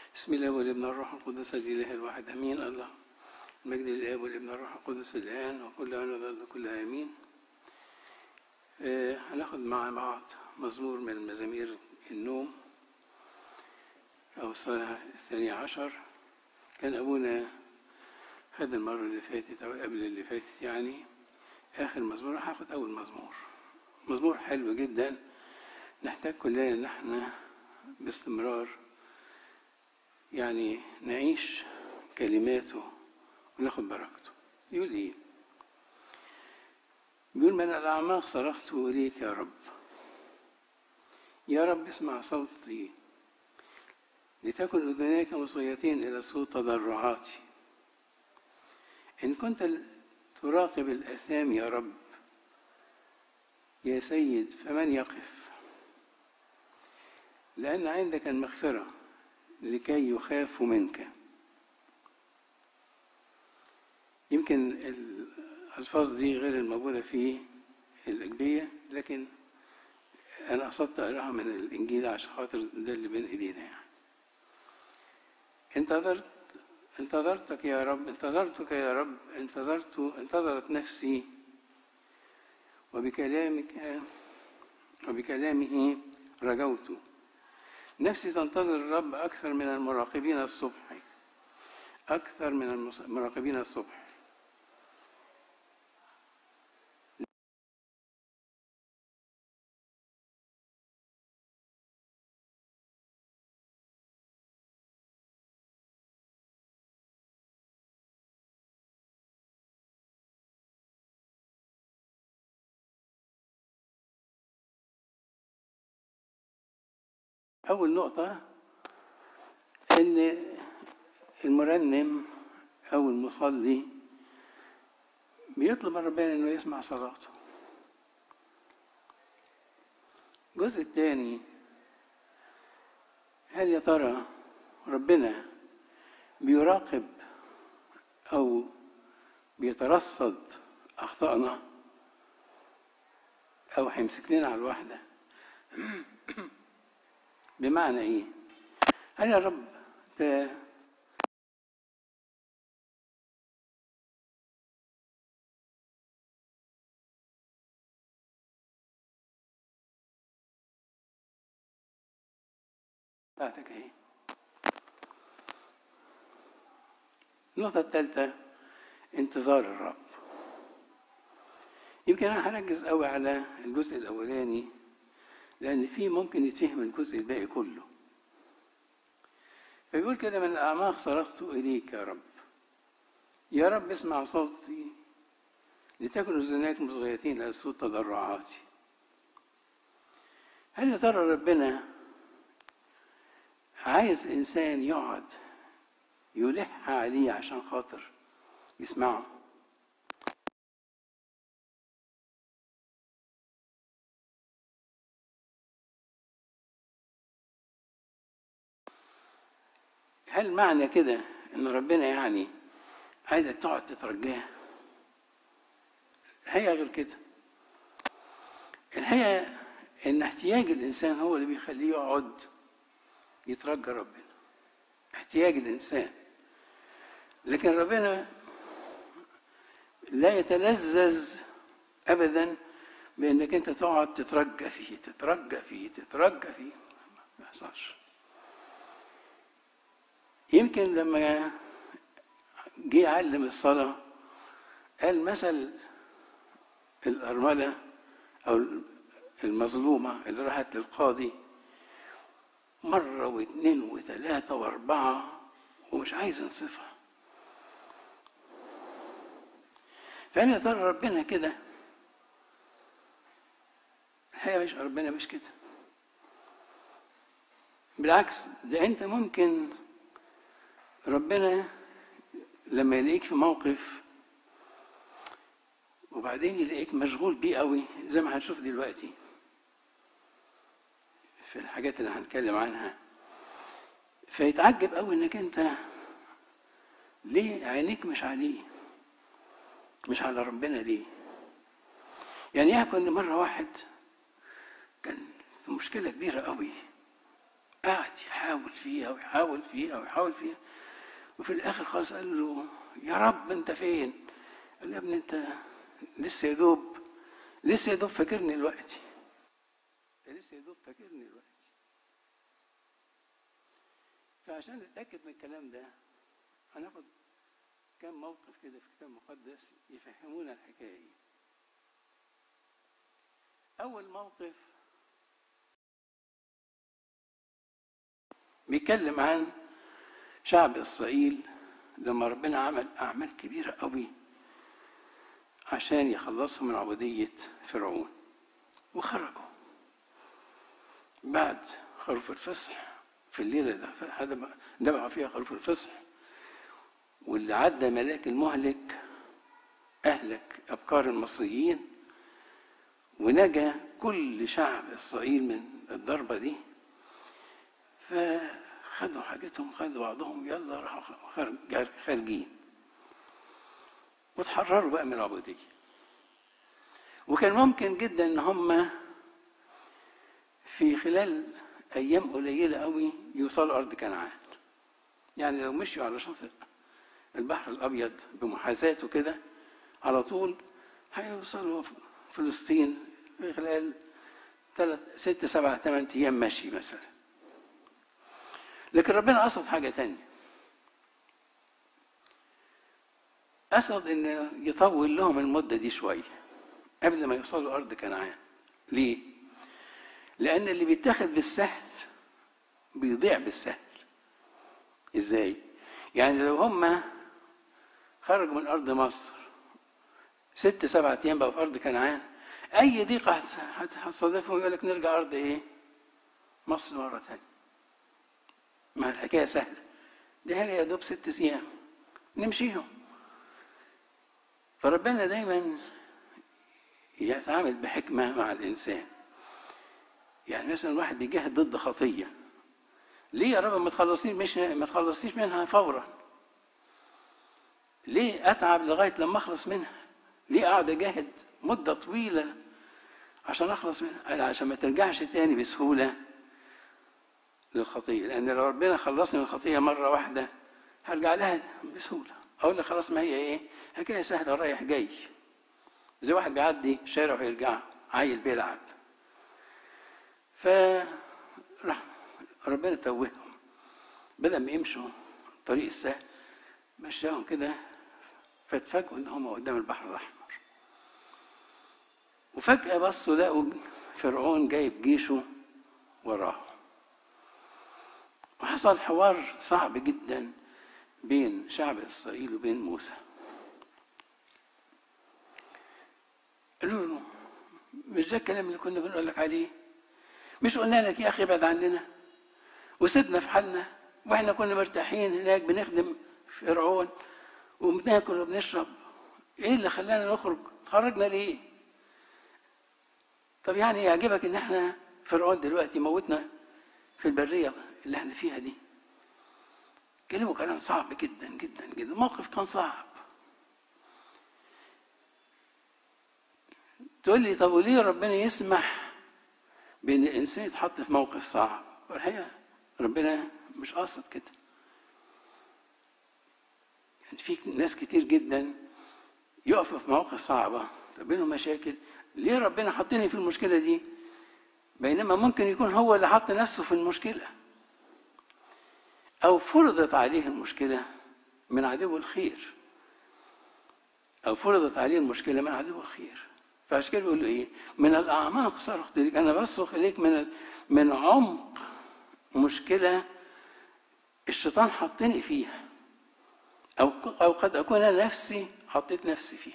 بسم الله والابن الروح القدس الاله الواحد امين الله المجد للاب والابن الروح القدس الان وكل ان وذل كل امين آه هناخد مع بعض مزمور من مزامير النوم او الصلاه الثانية عشر كان ابونا خد المره اللي فاتت او قبل اللي فاتت يعني اخر مزمور هاخد اول مزمور مزمور حلو جدا نحتاج كلنا ان احنا باستمرار يعني نعيش كلماته وناخد بركته يقول ايه بيقول من الاعماق صرخت اليك يا رب يا رب اسمع صوتي لتكن اذناك مصغيتين الى صوت تضرعاتي ان كنت تراقب الاثام يا رب يا سيد فمن يقف لان عندك المغفره لكي يخاف منك يمكن الألفاظ دي غير الموجودة في الأجبية لكن أنا قصدت أقراها من الإنجيل عشان خاطر ده اللي بين إيدينا يعني انتظرت انتظرتك يا رب انتظرتك يا رب انتظرت انتظرت نفسي وبكلامك وبكلامه رجوت نفسي تنتظر الرب أكثر من المراقبين الصبح أكثر من المراقبين الصبح أول نقطة إن المرنم أو المصلي بيطلب من ربنا إنه يسمع صلاته. الجزء الثاني هل يا ترى ربنا بيراقب أو بيترصد أخطائنا أو هيمسك لنا على الواحدة بمعنى ايه هل يا رب ت... بتاعتك اهي النقطة الثالثة انتظار الرب يمكن انا هركز قوي على الجزء الاولاني لأن في ممكن يتفهم الجزء الباقي كله فيقول كده من الأعماق صرخت إليك يا رب يا رب اسمع صوتي لتكن أذناك مصغيتين إلى صوت تضرعاتي هل يا ترى ربنا عايز إنسان يقعد يلح عليه عشان خاطر يسمعه هل معنى كده ان ربنا يعني عايزك تقعد تترجاه الحقيقه غير كده الحقيقه ان احتياج الانسان هو اللي بيخليه يقعد يترجى ربنا احتياج الانسان لكن ربنا لا يتلذذ ابدا بانك انت تقعد تترجى فيه تترجى فيه تترجى فيه ما يحصلش يمكن لما جه يعلم الصلاة قال مثل الأرملة أو المظلومة اللي راحت للقاضي مرة واثنين وثلاثة وأربعة ومش عايز ينصفها فأنا ترى ربنا كده الحقيقة مش ربنا مش كده بالعكس ده أنت ممكن ربنا لما يلاقيك في موقف وبعدين يلاقيك مشغول بيه قوي زي ما هنشوف دلوقتي في الحاجات اللي هنتكلم عنها فيتعجب قوي انك انت ليه عينيك مش عليه مش على ربنا ليه يعني يحكوا ان مره واحد كان في مشكله كبيره قوي قعد يحاول فيها ويحاول فيها ويحاول فيها وفي الاخر خالص قال له يا رب انت فين؟ قال له يا ابني انت لسه يا دوب لسه يا دوب فاكرني دلوقتي انت لسه يا دوب فاكرني دلوقتي فعشان نتاكد من الكلام ده هناخد كم موقف كده في الكتاب المقدس يفهمونا الحكايه دي اول موقف بيتكلم عن شعب اسرائيل لما ربنا عمل اعمال كبيره قوي عشان يخلصهم من عبوديه فرعون وخرجوا بعد خروف الفصح في الليله ده هذا دبحوا فيها خروف الفصح واللي عدى ملاك المهلك اهلك ابكار المصريين ونجا كل شعب اسرائيل من الضربه دي فخدوا حاجتهم خدوا بعضهم يلا راحوا خارجين وتحرروا بقى من العبوديه وكان ممكن جدا ان هم في خلال ايام قليله قوي يوصلوا ارض كنعان يعني لو مشوا على شاطئ البحر الابيض بمحاذاته كده على طول هيوصلوا فلسطين في خلال ثلاث ست سبع ثمان ايام مشي مثلا لكن ربنا قصد حاجه تانية قصد ان يطول لهم المده دي شويه قبل ما يوصلوا ارض كنعان ليه لان اللي بيتاخد بالسهل بيضيع بالسهل ازاي يعني لو هم خرجوا من ارض مصر ست سبعة ايام بقوا في ارض كنعان اي ضيقه هتصادفهم يقول لك نرجع ارض ايه مصر مره ثانيه ما الحكايه سهله دي حاجه يا دوب ست ايام نمشيهم فربنا دايما يتعامل بحكمه مع الانسان يعني مثلا واحد بيجاهد ضد خطيه ليه يا رب ما تخلصنيش مش ما تخلصنيش منها فورا ليه اتعب لغايه لما اخلص منها ليه اقعد اجاهد مده طويله عشان اخلص منها قال عشان ما ترجعش تاني بسهوله للخطيه لان لو ربنا خلصني من الخطيه مره واحده هرجع لها بسهوله اقول لك خلاص ما هي ايه حكايه سهله رايح جاي زي واحد بيعدي شارع ويرجع عيل بيلعب ف راح ربنا توههم بدل ما يمشوا الطريق السهل مشاهم كده فاتفاجئوا ان هم قدام البحر الاحمر وفجاه بصوا لقوا فرعون جايب جيشه وراهم وحصل حوار صعب جدا بين شعب اسرائيل وبين موسى قالوا له مش ده الكلام اللي كنا بنقول لك عليه مش قلنا لك يا اخي ابعد عننا وسيبنا في حالنا واحنا كنا مرتاحين هناك بنخدم فرعون وبناكل وبنشرب ايه اللي خلانا نخرج خرجنا ليه طب يعني يعجبك ان احنا فرعون دلوقتي موتنا في البريه اللي احنا فيها دي كلموا كلام صعب جدا جدا جدا الموقف كان صعب تقول لي طب وليه ربنا يسمح بان الانسان يتحط في موقف صعب والحقيقه ربنا مش قاصد كده يعني في ناس كتير جدا يقفوا في مواقف صعبة تقابلهم مشاكل ليه ربنا حطني في المشكلة دي بينما ممكن يكون هو اللي حط نفسه في المشكلة أو فرضت عليه المشكلة من عدو الخير أو فرضت عليه المشكلة من عدو الخير فعشان كده بيقول له إيه من الأعماق صرخت إليك أنا بصرخ إليك من من عمق مشكلة الشيطان حطني فيها أو أو قد أكون أنا نفسي حطيت نفسي فيها.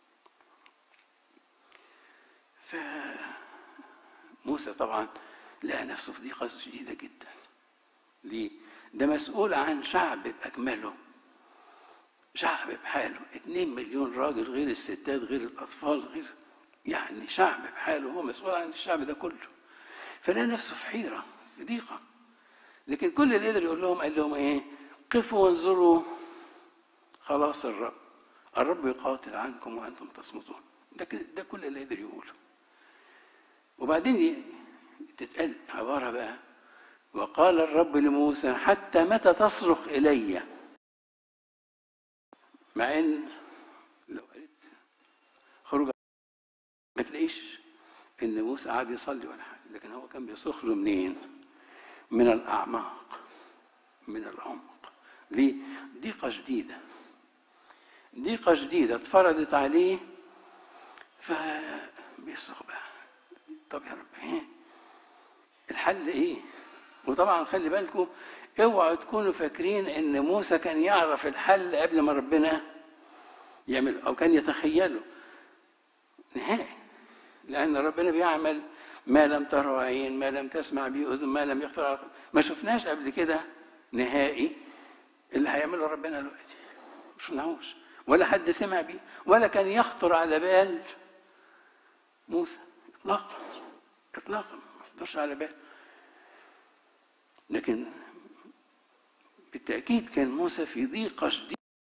فموسى طبعا لقى نفسه في ضيقة شديدة جدا. ليه؟ ده مسؤول عن شعب بأكمله. شعب بحاله، 2 مليون راجل غير الستات غير الأطفال غير يعني شعب بحاله هو مسؤول عن الشعب ده كله. فلقى نفسه في حيرة في ضيقة. لكن كل اللي قدر يقول لهم قال لهم ايه؟ قفوا وانظروا خلاص الرب الرب يقاتل عنكم وانتم تصمتون ده ده كل اللي قدر يقوله وبعدين تتقال عباره بقى وقال الرب لموسى حتى متى تصرخ إلي مع إن لو قالت خروج ما تلاقيش إن موسى قعد يصلي ولا حاجة لكن هو كان بيصرخ له منين؟ من الأعماق من العمق ليه؟ ضيقة شديدة ضيقة شديدة اتفرضت عليه فبيصرخ بقى طب يا رب ايه؟ الحل ايه؟ وطبعا خلي بالكم اوعوا تكونوا فاكرين ان موسى كان يعرف الحل قبل ما ربنا يعمل او كان يتخيله نهائي لان ربنا بيعمل ما لم تره عين ما لم تسمع به اذن ما لم يخطر على قلب. ما شفناش قبل كده نهائي اللي هيعمله ربنا دلوقتي ما شفناهوش ولا حد سمع بيه ولا كان يخطر على بال موسى اطلاقا اطلاقا ما يخطرش على بال لكن بالتأكيد كان موسى في ضيقة شديدة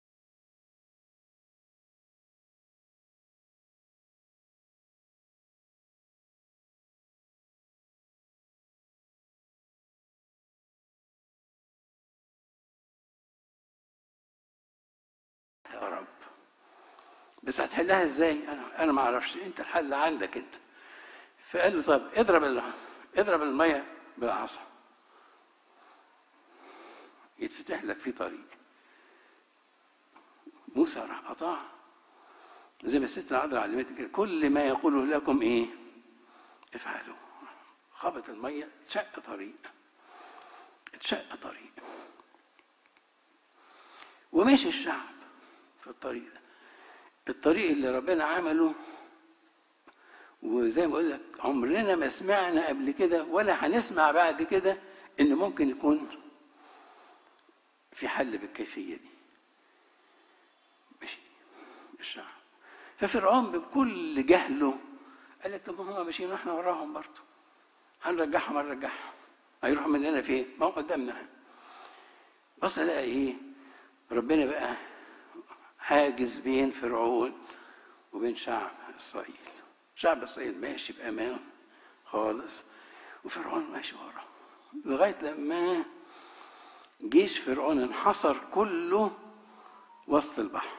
يا رب بس هتحلها ازاي؟ انا انا ما اعرفش انت الحل عندك انت فقال له طب اضرب ال- اضرب الميه بالعصا يتفتح لك في طريق موسى راح قطع زي ما الست العذراء علمتك كده كل ما يقوله لكم ايه افعلوا خبط الميه اتشق طريق اتشق طريق ومشي الشعب في الطريق ده الطريق اللي ربنا عمله وزي ما بقول لك عمرنا ما سمعنا قبل كده ولا هنسمع بعد كده ان ممكن يكون في حل بالكيفيه دي ماشي الشعب ففرعون بكل جهله قال لك طب ما هم ماشيين واحنا وراهم برضه هنرجعهم هنرجعهم هيروحوا مننا فين؟ ما هو قدامنا بص لقى ايه؟ ربنا بقى حاجز بين فرعون وبين شعب اسرائيل شعب اسرائيل ماشي بامان خالص وفرعون ماشي وراه لغايه لما جيش فرعون انحصر كله وسط البحر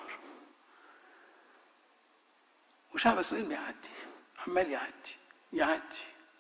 وشعب اسرائيل بيعدي عمال يعدي يعدي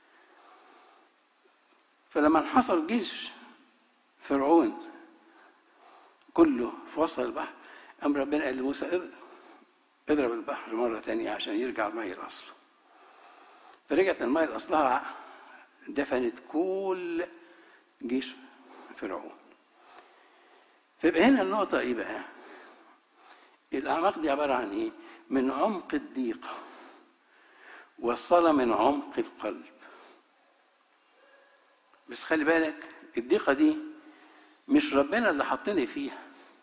فلما انحصر جيش فرعون كله في وسط البحر قام ربنا قال لموسى اضرب- اضرب البحر مرة تانية عشان يرجع المية لأصله فرجعت المية لأصلها دفنت كل جيش فرعون فيبقى هنا النقطة إيه بقى؟ الأعماق دي عبارة عن إيه؟ من عمق الضيقة والصلاة من عمق القلب بس خلي بالك الضيقة دي مش ربنا اللي حطني فيها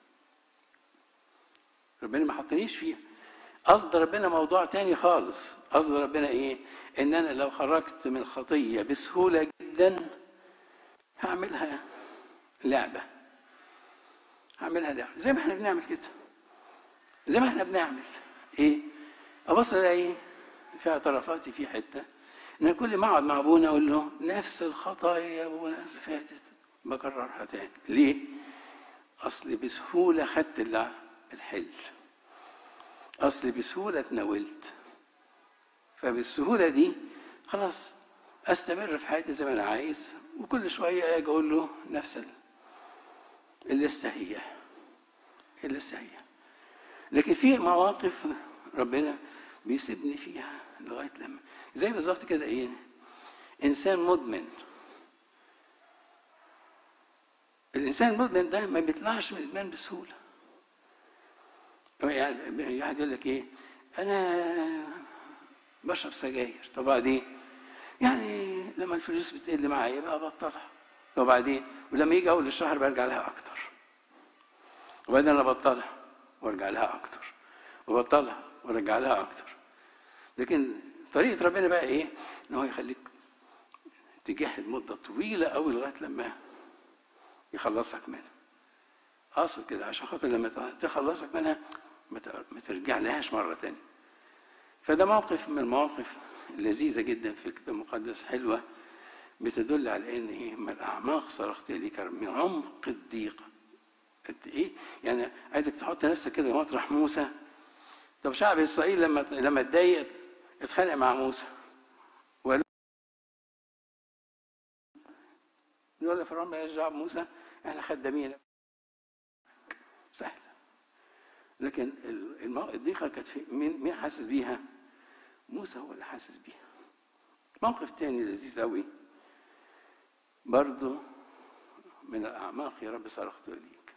ربنا ما حطنيش فيها قصد ربنا موضوع تاني خالص قصد ربنا ايه ان انا لو خرجت من الخطيه بسهوله جدا هعملها لعبه هعملها لعبه زي ما احنا بنعمل كده زي ما احنا بنعمل ايه ابص الاقي في اعترافاتي في حته ان أنا كل ما اقعد مع ابونا اقول له نفس الخطايا يا ابونا اللي فاتت بكررها تاني ليه اصل بسهوله خدت الع- الحل اصل بسهوله اتناولت فبالسهوله دي خلاص استمر في حياتي زي ما انا عايز وكل شويه اجي اقول له نفس ال- اللي استهياه اللي استهياه لكن في مواقف ربنا بيسيبني فيها لغايه لما زي بالظبط كده ايه انسان مدمن الانسان المدمن ده ما بيطلعش من الادمان بسهوله يعني واحد يقول لك ايه انا بشرب سجاير طب بعدين يعني لما الفلوس بتقل معايا بقى بطلها وبعدين ولما يجي اول الشهر برجع لها اكتر وبعدين انا بطلها وارجع لها اكتر وبطلها وارجع لها اكتر لكن طريقه ربنا بقى ايه ان هو يخليك تجاهد مده طويله قوي لغايه لما يخلصك منها قاصد كده عشان خاطر لما تخلصك منها ما ت- ما ترجع لهاش مره تانية فده موقف من المواقف اللذيذه جدا في الكتاب المقدس حلوه بتدل على ان ايه من الاعماق صرخت اليك يا رب من عمق الضيقه قد ايه يعني عايزك تحط نفسك كده مطرح موسى طب شعب اسرائيل لما لما اتضايق اتخانق مع موسى وقال يقول له فرعون مالناش دعوه بموسى احنا خدامين سهل لكن المو- الضيقه كانت في مين مين حاسس بيها؟ موسى هو اللي حاسس بيها موقف تاني لذيذ قوي برضه من الاعماق يا رب صرخت اليك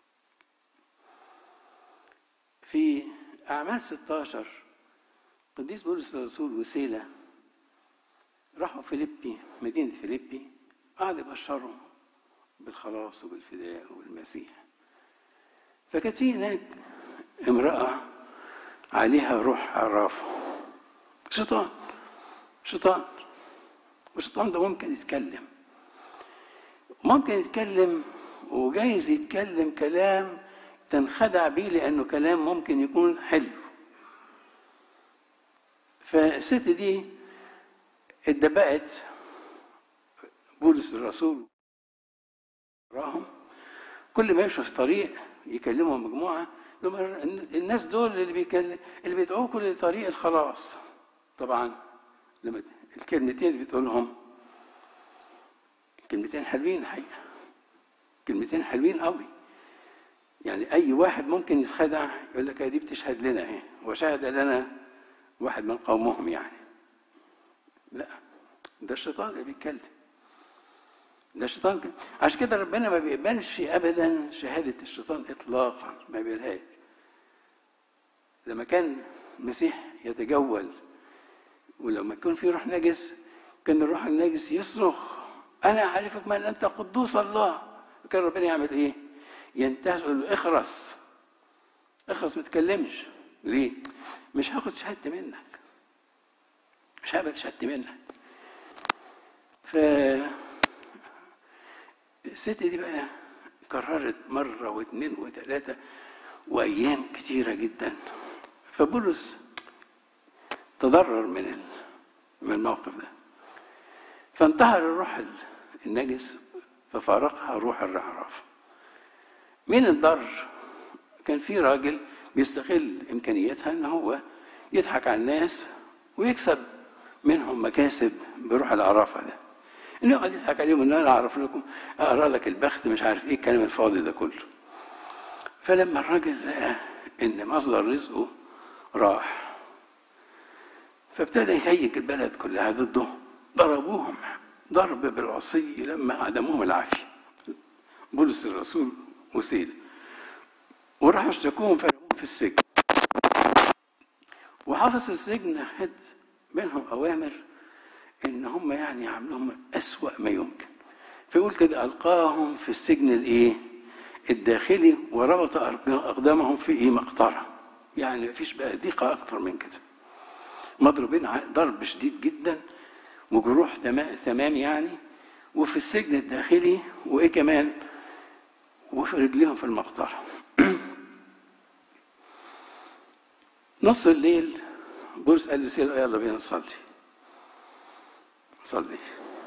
في اعمال 16 قديس بولس الرسول وسيله راحوا فيليبي مدينه فيليبي قعد يبشرهم بالخلاص وبالفداء وبالمسيح فكانت في هناك امرأة عليها روح عرافة شيطان شيطان والشيطان ده ممكن يتكلم ممكن يتكلم وجايز يتكلم كلام تنخدع بيه لأنه كلام ممكن يكون حلو فالست دي اتدبقت بولس الرسول وراهم كل ما يمشوا في طريق يكلموا مجموعه لهم الناس دول اللي بيكلم اللي بيدعوكم لطريق الخلاص طبعا لما الكلمتين اللي بتقولهم كلمتين حلوين الحقيقه كلمتين حلوين قوي يعني اي واحد ممكن يتخدع يقول لك دي بتشهد لنا اهي وشهد لنا واحد من قومهم يعني لا ده الشيطان اللي بيتكلم ده الشيطان كده. عشان كده ربنا ما بيقبلش ابدا شهاده الشيطان اطلاقا ما بيقبلهاش لما كان المسيح يتجول ولما يكون في روح نجس كان الروح النجس يصرخ انا اعرفك من انت قدوس الله كان ربنا يعمل ايه ينتهز يقول له اخرس اخرس ما تتكلمش ليه مش هاخد شهادتي منك مش هقبل شهادتي منك ف الست دي بقى كررت مرة واثنين وثلاثة وأيام كتيرة جدا فبولس تضرر من ال- من الموقف ده فانتهر الروح ال- النجس ففارقها روح الرعراف مين الضر كان في راجل بيستغل امكانياتها ان هو يضحك على الناس ويكسب منهم مكاسب بروح العرافه ده انه يقعد يضحك عليهم ان انا اعرف لكم اقرا لك البخت مش عارف ايه الكلام الفاضي ده كله فلما الراجل لقى ان مصدر رزقه راح فابتدى يهيج البلد كلها ضده ضربوهم ضرب بالعصي لما عدموهم العافيه بولس الرسول وسيله وراحوا اشتكوهم فرموهم في السجن وحافظ السجن خد منهم اوامر ان هم يعني يعملوهم اسوا ما يمكن فيقول كده القاهم في السجن الايه الداخلي وربط اقدامهم في ايه مقطره يعني مفيش بقى ضيقه اكتر من كده مضروبين ع- ضرب شديد جدا وجروح تمام تمام يعني وفي السجن الداخلي وايه كمان وفي رجليهم في المقطره نص الليل بولس قال لسيدنا يلا بينا نصلي نصلي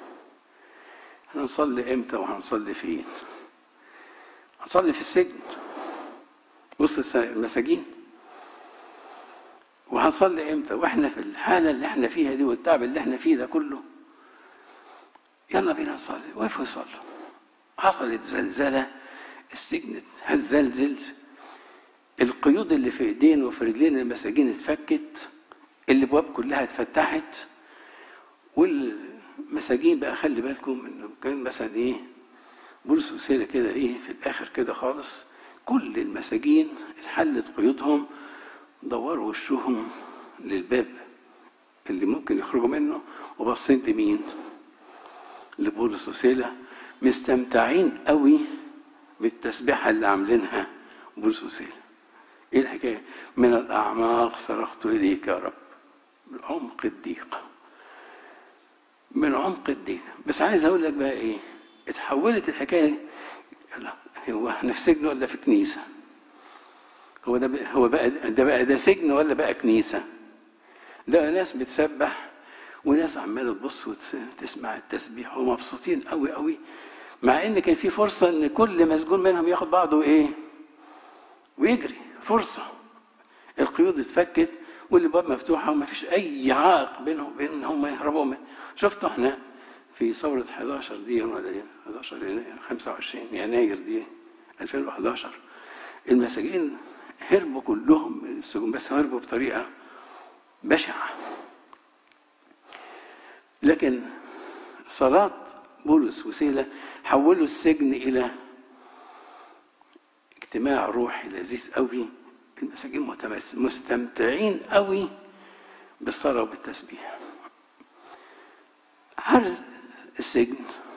هنصلي امتى وهنصلي فين هنصلي في السجن وسط الس- المساجين وهنصلي امتى واحنا في الحاله اللي احنا فيها دي والتعب اللي احنا فيه ده كله يلا بينا نصلي وقفوا يصلوا حصلت زلزله السجن هتزلزل القيود اللي في ايدين وفي رجلين المساجين اتفكت الابواب كلها اتفتحت والمساجين بقى خلي بالكم انه كان مثلا ايه بولس وسيله كده ايه في الاخر كده خالص كل المساجين اتحلت قيودهم دوروا وشهم للباب اللي ممكن يخرجوا منه وبصين لمين؟ لبولس وسيله مستمتعين قوي بالتسبيحه اللي عاملينها بولس وسيله ايه الحكايه؟ من الاعماق صرخت اليك يا رب من عمق الضيقه من عمق الضيقه بس عايز اقول لك بقى ايه؟ اتحولت الحكايه لا، هو احنا في سجن ولا في كنيسه؟ هو ده بقى هو بقى ده بقى ده سجن ولا بقى كنيسه؟ ده ناس بتسبح وناس عماله تبص وتسمع التسبيح ومبسوطين قوي قوي مع ان كان في فرصه ان كل مسجون منهم ياخد بعضه ايه ويجري فرصه القيود اتفكت والابواب مفتوحه وما فيش اي عائق بينهم وبين ان هم يهربوا من شفتوا احنا في ثوره 11 دي ولا ايه 11 يناير 25 يناير دي 2011 المساجين هربوا كلهم من السجون بس هربوا بطريقه بشعه لكن صلاه بولس وسيله حولوا السجن الى اجتماع روحي لذيذ قوي المساجين مستمتعين قوي بالصلاه وبالتسبيح حارس السجن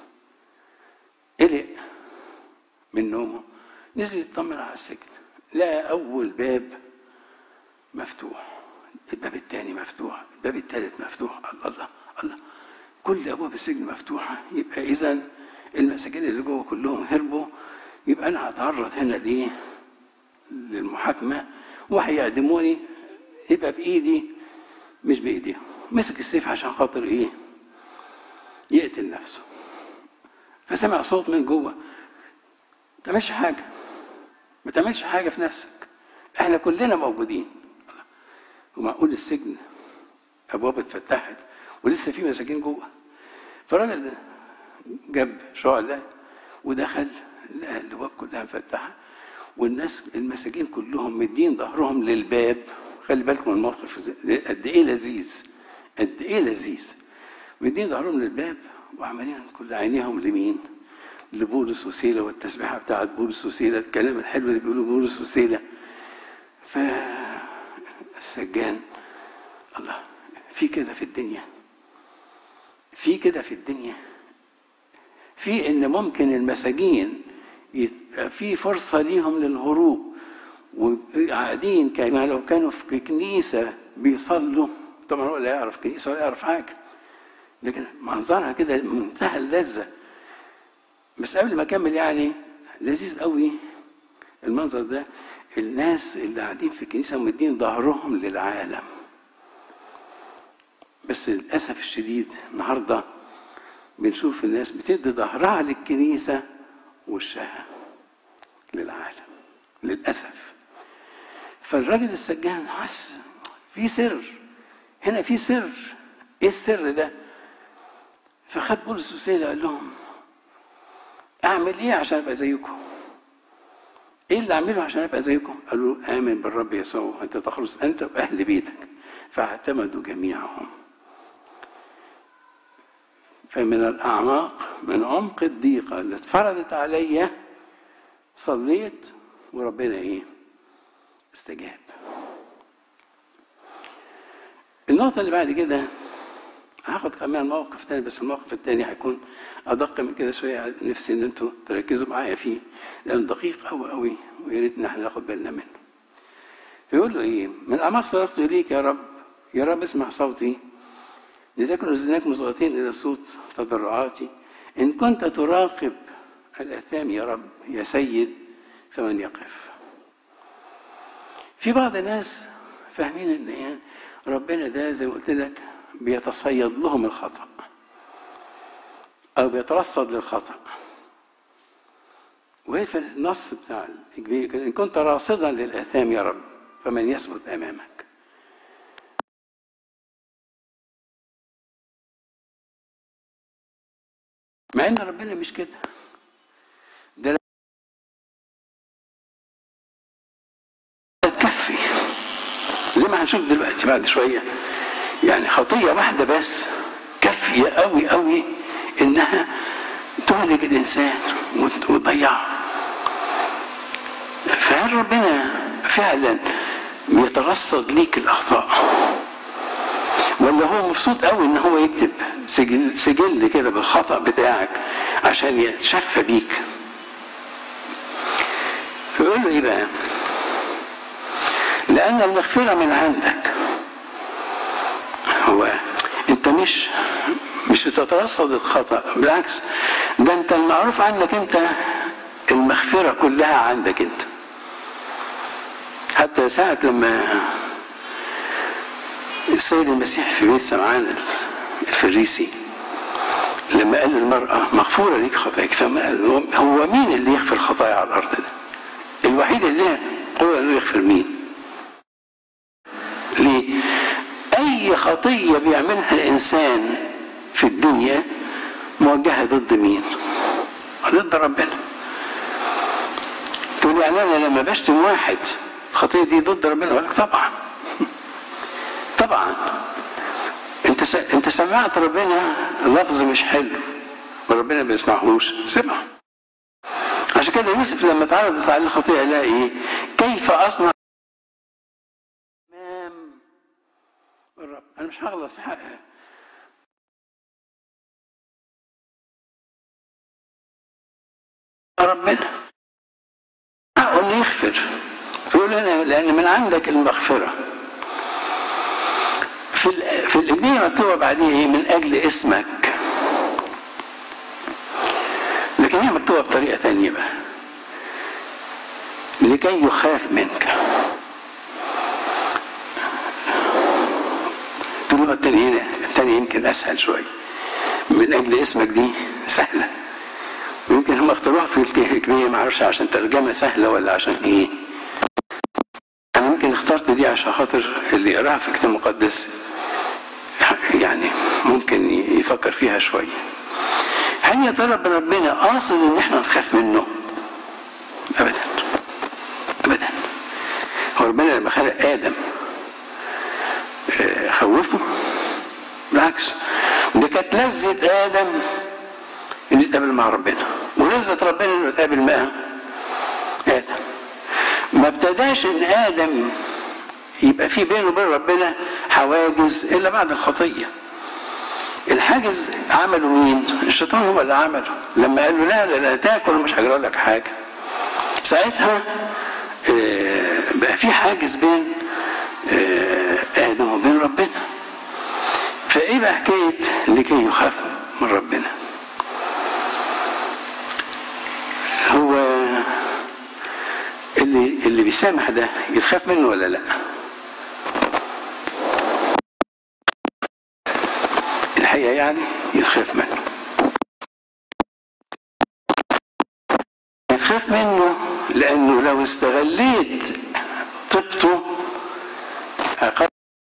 قلق من نومه نزل يطمن على السجن لقى اول باب مفتوح الباب الثاني مفتوح الباب الثالث مفتوح الله الله الله كل ابواب السجن مفتوحه يبقى اذا المساجين اللي جوه كلهم هربوا يبقى انا هتعرض هنا ليه للمحاكمه وهيعدموني يبقى بايدي مش بايديهم مسك السيف عشان خاطر ايه يقتل نفسه فسمع صوت من جوه ما تعملش حاجه ما تعملش حاجه في نفسك احنا كلنا موجودين ومعقول السجن ابواب اتفتحت ولسه في مساجين جوه فالراجل جاب شعلة ودخل لقى الابواب كلها مفتحه والناس المساجين كلهم مدين ظهرهم للباب خلي بالكم الموقف قد ايه لذيذ قد ايه لذيذ مدين ظهرهم للباب وعمالين كل عينيهم لمين؟ لبولس وسيلة والتسبيحة بتاعت بولس وسيلة الكلام الحلو اللي بيقوله بولس وسيلة فالسجان الله في كده في الدنيا في كده في الدنيا في ان ممكن المساجين في فرصه ليهم للهروب وقاعدين كما لو كانوا في كنيسه بيصلوا طبعا هو لا يعرف كنيسه ولا يعرف حاجه لكن منظرها كده منتهى اللذه بس قبل ما اكمل يعني لذيذ قوي المنظر ده الناس اللي قاعدين في الكنيسه مدين ظهرهم للعالم بس للاسف الشديد النهارده بنشوف الناس بتدي ظهرها للكنيسه وشها للعالم للاسف فالراجل السجان حس في سر هنا في سر ايه السر ده فخد بولس وسيله قال لهم اعمل ايه عشان ابقى زيكم ايه اللي اعمله عشان ابقى زيكم قالوا امن بالرب يسوع انت تخلص انت واهل بيتك فاعتمدوا جميعهم فمن الاعماق من عمق الضيقه اللي اتفرضت عليا صليت وربنا ايه استجاب النقطة اللي بعد كده هاخد كمان موقف تاني بس الموقف التاني هيكون أدق من كده شوية نفسي إن أنتوا تركزوا معايا فيه لأنه دقيق أوي أوي ويا ريت إن احنا ناخد بالنا منه. بيقول له إيه؟ من أعماق صرخت إليك يا رب يا رب اسمع صوتي لتكن أذناك مصغتين إلى صوت تضرعاتي إن كنت تراقب الآثام يا رب يا سيد فمن يقف. في بعض الناس فاهمين إن إيه؟ ربنا ده زي ما قلت لك بيتصيد لهم الخطأ أو بيترصد للخطأ وهي في النص بتاع الإجباري إن كنت راصدا للآثام يا رب فمن يثبت أمامك مع إن ربنا مش كده ده تكفي زي ما هنشوف دلوقتي بعد شويه يعني خطيه واحده بس كافيه قوي قوي انها تهلك الانسان وتضيعه فهل ربنا فعلا بيترصد ليك الاخطاء ولا هو مبسوط قوي ان هو يكتب سجل, سجل كده بالخطا بتاعك عشان يتشفى بيك فيقول له ايه بقى لان المغفره من عندك هو انت مش مش بتترصد الخطا بالعكس ده انت المعروف عنك انت المغفره كلها عندك انت حتى ساعة لما السيد المسيح في بيت سمعان الفريسي لما قال للمرأة مغفورة ليك خطاياك فما قال هو مين اللي يغفر خطايا على الأرض ده؟ الوحيد اللي له قوة إنه يغفر مين؟ ليه؟ أي خطية بيعملها الإنسان في الدنيا موجهة ضد مين؟ ضد ربنا. تقول يعني أنا لما بشتم واحد الخطية دي ضد ربنا أقول لك طبعا. طبعا. أنت س... أنت سمعت ربنا لفظ مش حلو وربنا ما بيسمعهوش سمع. عشان كده يوسف لما اتعرضت عليه الخطيئة قال ايه؟ كيف أصنع أمام الرب أنا مش هغلط في حقها ربنا حقه انه يغفر يقول انا لان من عندك المغفره في ال- في الإنجيل مكتوبه بعديه ايه من اجل اسمك لكن هي مكتوبه بطريقه ثانيه بقى لكي يخاف منك تقول له التاني هنا التاني يمكن اسهل شويه من اجل اسمك دي سهله ويمكن هم اختاروها في الكتابية ما اعرفش عشان ترجمة سهلة ولا عشان ايه انا يمكن اخترت دي عشان خاطر اللي يقراها في الكتاب المقدس يعني ممكن يفكر فيها شوية هل يا ترى ربنا قاصد ان احنا نخاف منه ابدا ابدا هو ربنا لما خلق ادم آه، خوفه بالعكس ده كانت لذة ادم انه يتقابل مع ربنا ولذة ربنا انه يتقابل مع ادم ما ابتداش ان ادم يبقى في بينه وبين ربنا حواجز الا بعد الخطيه الحاجز عمله مين؟ الشيطان هو اللي عمله لما قال له لا لا لا تاكل ومش هجرى لك حاجه ساعتها آه، بقى في حاجز بين آه، ادم وبين ربنا فايه بقى حكايه لكي يخاف من ربنا هو اللي اللي بيسامح ده يتخاف منه ولا لا؟ الحقيقه يعني يتخاف منه. يتخاف منه لانه لو استغليت طيبته عقاب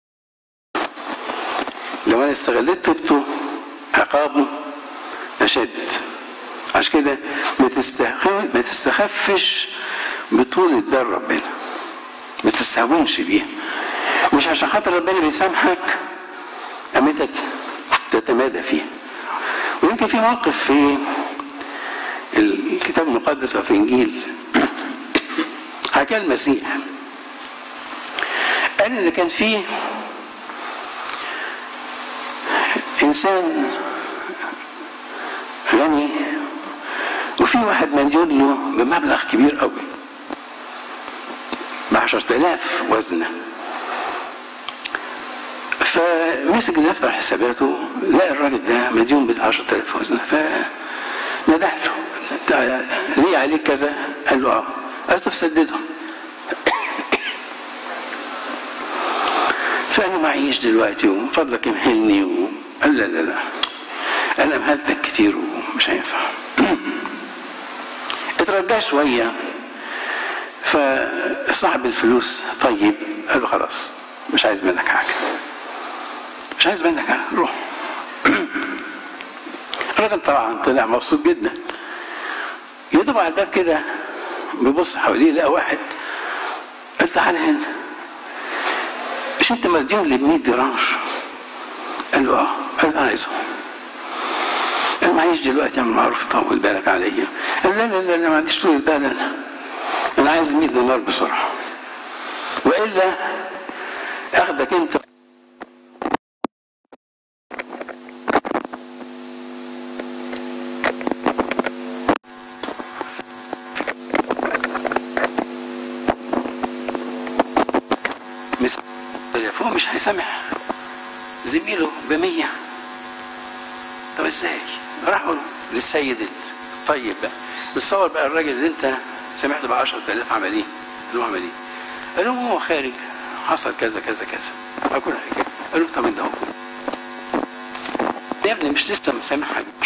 لو انا استغليت طيبته عقابه اشد عشان كده ما تستخف ما تستخفش بطولة دار ربنا ما تستهونش بيها مش عشان خاطر ربنا بيسامحك أما أنت تتمادى فيها ويمكن في موقف في الكتاب المقدس أو في إنجيل حكى المسيح قال إن كان فيه إنسان غني وفي واحد مديون له بمبلغ كبير قوي ب 10000 وزنه فمسك دفتر حساباته لقى الراجل ده مديون بال 10000 وزنه فنده له "ده ليه عليك كذا؟ قال له اه قال طب سدده فانا معيش دلوقتي ومن فضلك امهلني وقال لا لا لا انا مهلتك كتير ومش هينفع اترجاه شويه فصاحب الفلوس طيب قال له خلاص مش عايز منك حاجه مش عايز منك حاجه روح الراجل طبعا طلع مبسوط جدا يضرب على الباب كده بيبص حواليه لقى واحد قال تعالى هنا مش انت مديون ل 100 دينار قال له اه قال له انا عايزهم انا معيش دلوقتي اعمل معروف طول بالك عليا قال لا لا لا انا ما عنديش طول بال انا انا عايز ال 100 دينار بسرعه والا اخدك انت مس- فوق مش هيسامح زميله بمية طب ازاي؟ راحوا للسيد الطيب بقى بتصور بقى الراجل اللي انت سمعت ب 10000 عمل ايه؟ قال له عمل ايه؟ قال لهم هو خارج حصل كذا كذا كذا قال كل حاجه قال له طب انت هو يا ابني مش لسه مسامحها مش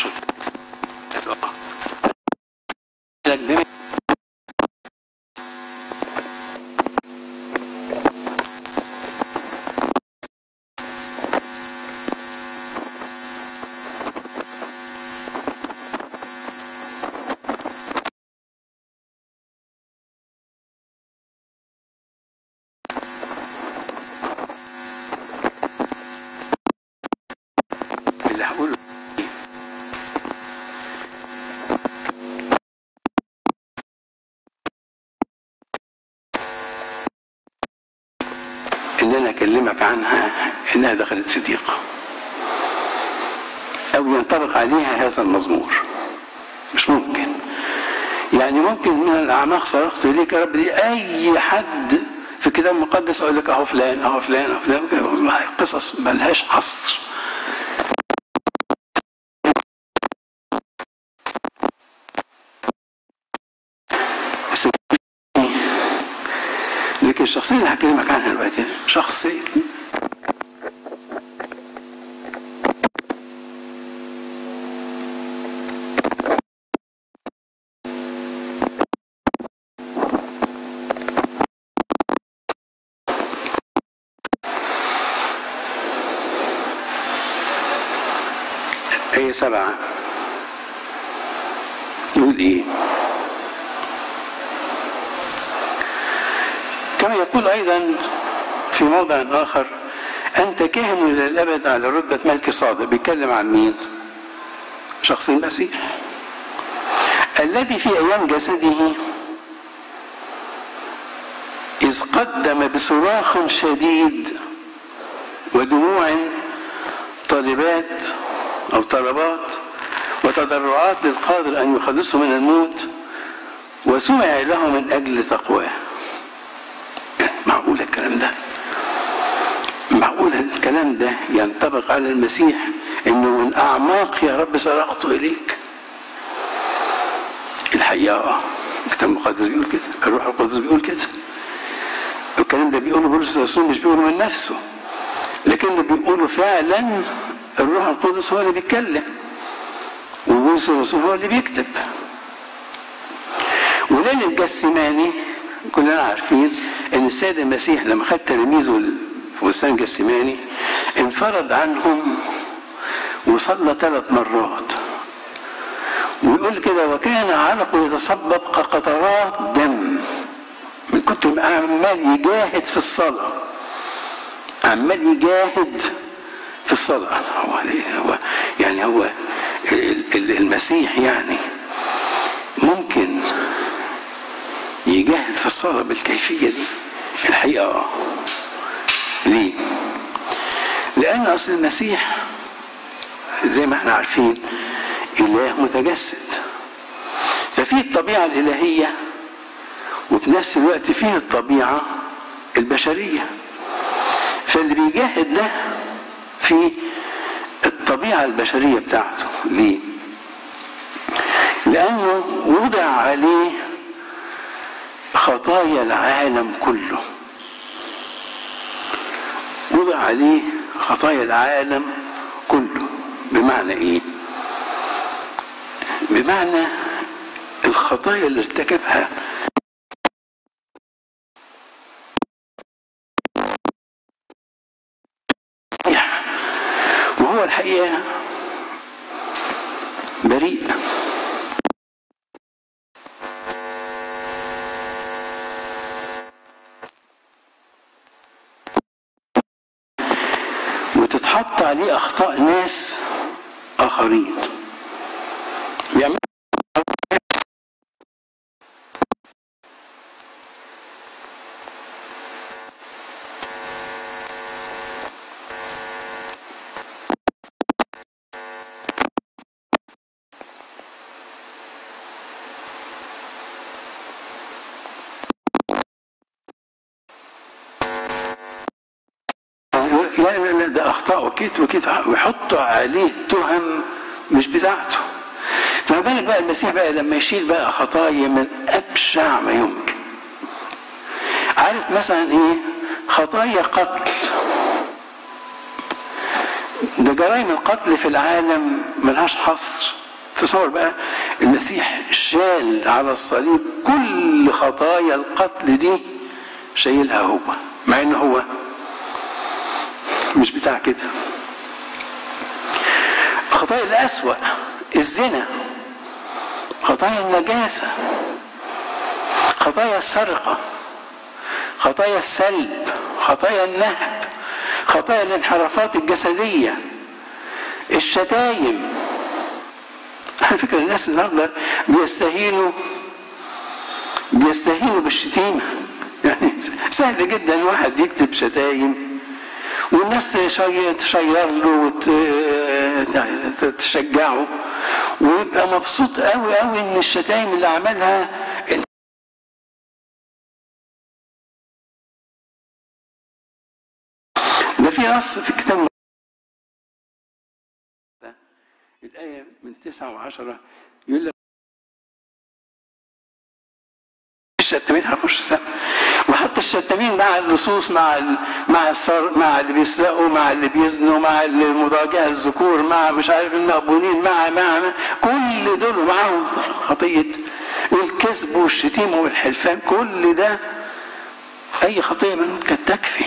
اللي هقوله ان انا اكلمك عنها انها دخلت في ضيقه او ينطبق عليها هذا المزمور مش ممكن يعني ممكن من الاعماق صرخت اليك يا رب دي اي حد في الكتاب المقدس اقول لك اهو فلان اهو فلان اهو فلان والله قصص ملهاش حصر لكن الشخصية اللي هكلمك عنها دلوقتي شخصية آية سبعة يقول إيه؟ كما يقول أيضا في موضع آخر أنت كاهن إلى الأبد على رتبة ملك صادق بيتكلم عن مين؟ شخص المسيح الذي في أيام جسده إذ قدم بصراخ شديد ودموع طالبات أو طلبات وتضرعات للقادر أن يخلصه من الموت وسمع له من أجل تقواه معقول الكلام ده معقول الكلام ده ينطبق على المسيح انه من اعماق يا رب صرخت اليك الحقيقه اه الكتاب المقدس بيقول كده الروح القدس بيقول كده الكلام ده بيقوله بولس الرسول مش بيقوله من نفسه لكنه بيقوله فعلا الروح القدس هو اللي بيتكلم وبولس الرسول هو اللي بيكتب وليلة جسماني كلنا عارفين ان السيد المسيح لما خد تلاميذه في بستان جسماني انفرد عنهم وصلى ثلاث مرات ويقول كده وكان عرقه يتصبب كقطرات دم من كتر ما عمال يجاهد في الصلاة عمال يجاهد في الصلاة هو هو يعني هو المسيح يعني ممكن يجاهد في الصلاة بالكيفية دي الحقيقة اه ليه؟ لأن أصل المسيح زي ما احنا عارفين إله متجسد ففيه الطبيعة الإلهية وفي نفس الوقت فيه الطبيعة البشرية فاللي بيجاهد ده في الطبيعة البشرية بتاعته ليه؟ لأنه وضع عليه خطايا العالم كله وضع عليه خطايا العالم كله بمعنى ايه بمعنى الخطايا اللي ارتكبها وهو الحقيقه بريء وتتحط عليه اخطاء ناس اخرين بيعمل يقول لك لا لا لا ده اخطاء وكيت وكيت ويحطوا عليه تهم مش بتاعته فما بالك بقى المسيح بقى لما يشيل بقى خطايا من ابشع ما يمكن عارف مثلا ايه خطايا قتل ده جرائم القتل في العالم ملهاش حصر تصور بقى المسيح شال على الصليب كل خطايا القتل دي شايلها هو مع ان هو مش بتاع كده خطايا الأسوأ الزنا خطايا النجاسة خطايا السرقة خطايا السلب خطايا النهب خطايا الانحرافات الجسدية الشتايم على فكرة الناس النهارده بيستهينوا بيستهينوا بالشتيمة يعني سهل جدا واحد يكتب شتايم والناس تشير له وتشجعه ويبقى مبسوط قوي قوي ان الشتايم اللي عملها ده في نص في كتاب الآية من تسعة وعشرة يقول لك الشتامين هيخش السماء وحتى الشتامين مع اللصوص مع ال مع الصر مع اللي بيسرقوا مع اللي بيزنوا مع المضاجعة الذكور مع مش عارف المقبولين مع مع, مع كل دول معاهم خطية الكذب والشتيمة والحلفان كل ده أي خطية منهم كانت تكفي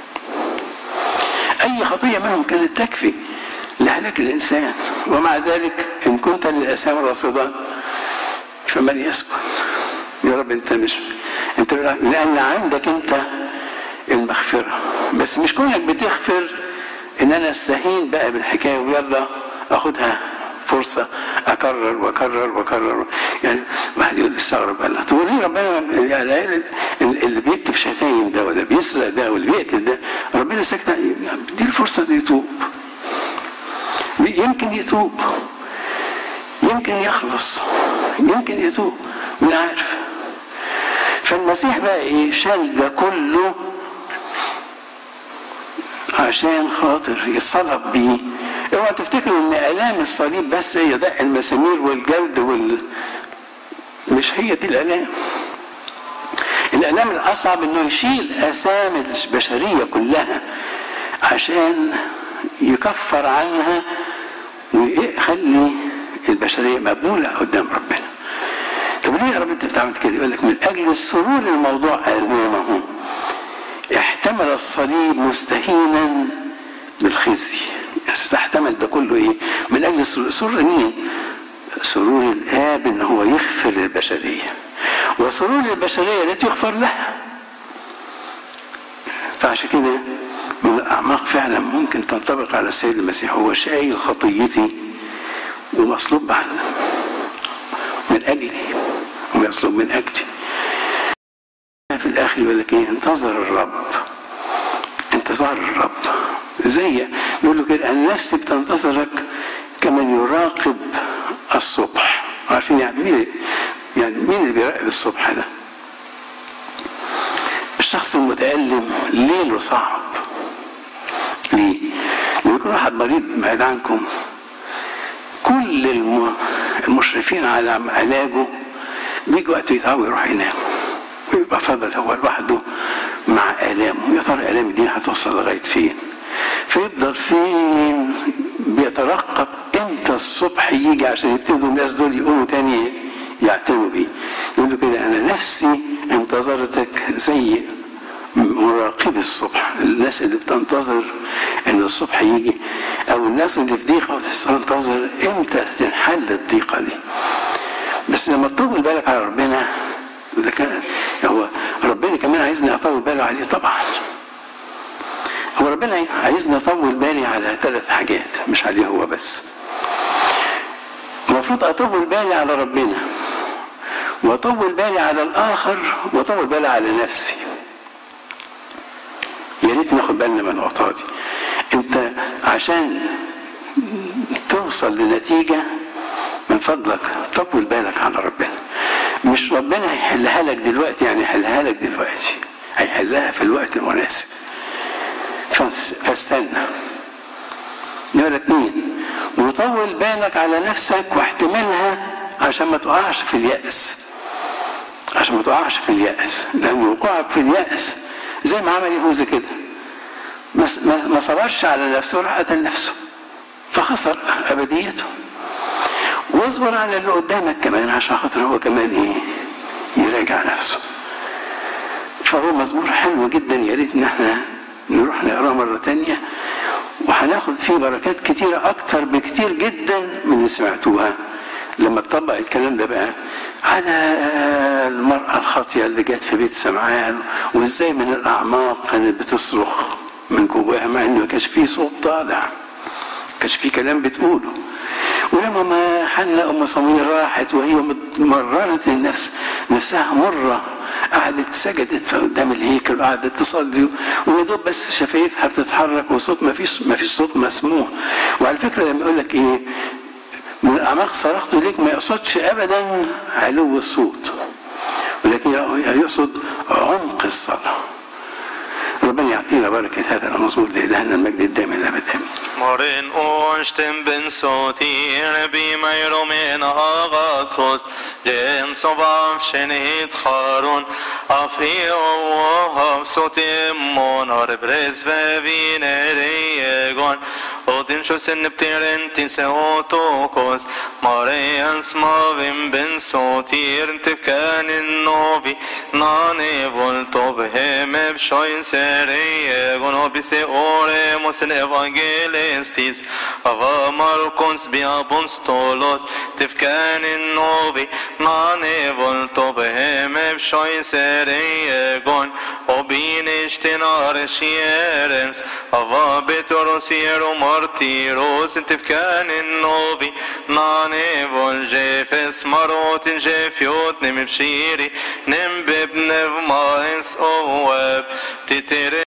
أي خطية منهم كانت تكفي لهلاك الإنسان ومع ذلك إن كنت للأسام راصدا فمن يثبت يا رب أنت مش أنت لأن عندك أنت المغفرة بس مش كونك بتغفر إن أنا أستهين بقى بالحكاية ويلا أخدها فرصة أكرر وأكرر وأكرر يعني واحد يقول استغرب الله تقول ليه ربنا يعني اللي بيكتب شتايم ده ولا بيسرق ده ولا بيقتل ده ربنا ساكت يعني دي الفرصة إنه يتوب يمكن يتوب يمكن يخلص يمكن يتوب مين عارف فالمسيح بقى ايه شال ده كله عشان خاطر يتصلب بيه اوعى تفتكروا ان الام الصليب بس هي دق المسامير والجلد وال مش هي دي الالام الالام الاصعب انه يشيل اسام البشريه كلها عشان يكفر عنها ويخلي البشريه مقبوله قدام ربنا طب ليه يا رب انت بتعمل كده يقول لك من اجل السرور الموضوع امامه احتمل الصليب مستهينا بالخزي استحتمل ده كله ايه من اجل السرور سرور مين سرور الاب ان هو يغفر للبشريه وسرور البشريه التي يغفر لها فعشان كده من الاعماق فعلا ممكن تنطبق على السيد المسيح هو شايل خطيتي ومصلوب عنه من اجلي ومصلوب من اجلي في الاخر يقول لك ايه انتظر الرب انتظار الرب زي يقول له كده انا نفسي بتنتظرك كمن يراقب الصبح عارفين يعني مين يعني مين اللي بيراقب الصبح ده الشخص المتألم ليله صعب ليه؟ لما يكون واحد مريض بعيد عنكم كل المشرفين على علاجه بيجي وقت يتعب ويروح ينام ويبقى فضل هو لوحده مع آلامه يا ترى الآلام دي هتوصل لغاية فين؟ فيفضل فين بيترقب امتى الصبح يجي عشان يبتدوا الناس دول يقوموا تاني يعتنوا بيه يقول له كده انا نفسي انتظرتك زي مراقب الصبح الناس اللي بتنتظر ان الصبح يجي او الناس اللي في ضيقه وتنتظر امتى تنحل الضيقه دي بس لما تطول بالك على ربنا ده كان هو ربنا كمان عايزني اطول بالي عليه طبعا هو ربنا عايزني اطول بالي على ثلاث حاجات مش عليه هو بس المفروض اطول بالي على ربنا واطول بالي على الاخر واطول بالي على نفسي يا ريت ناخد بالنا من النقطه دي انت عشان توصل لنتيجه من فضلك طول بالك على ربنا مش ربنا هيحلها لك دلوقتي يعني يحلها لك دلوقتي هيحلها في الوقت المناسب فاستنى نمرة اتنين وطول بالك على نفسك واحتملها عشان ما تقعش في اليأس عشان ما تقعش في اليأس لأن وقوعك في اليأس زي ما عمل يهوذا كده ما صبرش على نفسه راح قتل نفسه فخسر ابديته واصبر على اللي قدامك كمان عشان خاطر هو كمان ايه يراجع نفسه فهو مزمور حلو جدا يا ريت ان احنا نروح نقراه مره تانية وهناخد فيه بركات كتيرة أكتر بكتير جدا من اللي سمعتوها لما تطبق الكلام ده بقى على المرأة الخاطية اللي جت في بيت سمعان وازاي من الأعماق كانت بتصرخ من جواها مع إن ما كانش فيه صوت طالع ما كانش فيه كلام بتقوله ولما ما حنا ام صمويل راحت وهي مررت النفس نفسها مره قعدت سجدت قدام الهيكل وقعدت تصلي ويا دوب بس شفايفها بتتحرك وصوت ما فيش ما فيش صوت مسموع وعلى فكره لما يقول لك ايه من الاعماق صرخت ليك ما يقصدش ابدا علو الصوت ولكن يقصد عمق الصلاه ربنا يعطينا بركه هذا المزمور لالهنا المجد الدائم الابد امين Morin årstem ben sotir bi mig romen agathos Jen som vavshen hit charon Afi o sotim mon har brezve vinere egon Odin shusen ptiren tin se otokos Marian smavim ben sotir Tifkan novi Nane volto behem ebshoin sere egon Obise ore mosen evangelistis Ava Markons bi apostolos Tifkan novi Nane volto behem ebshoin sere egon Obin ishtinar shierems Ava betoros hierom martiros Tifkan novi Nane vol jefes marotin jefjot nim bshiri Nim bibnev maens oeb Titere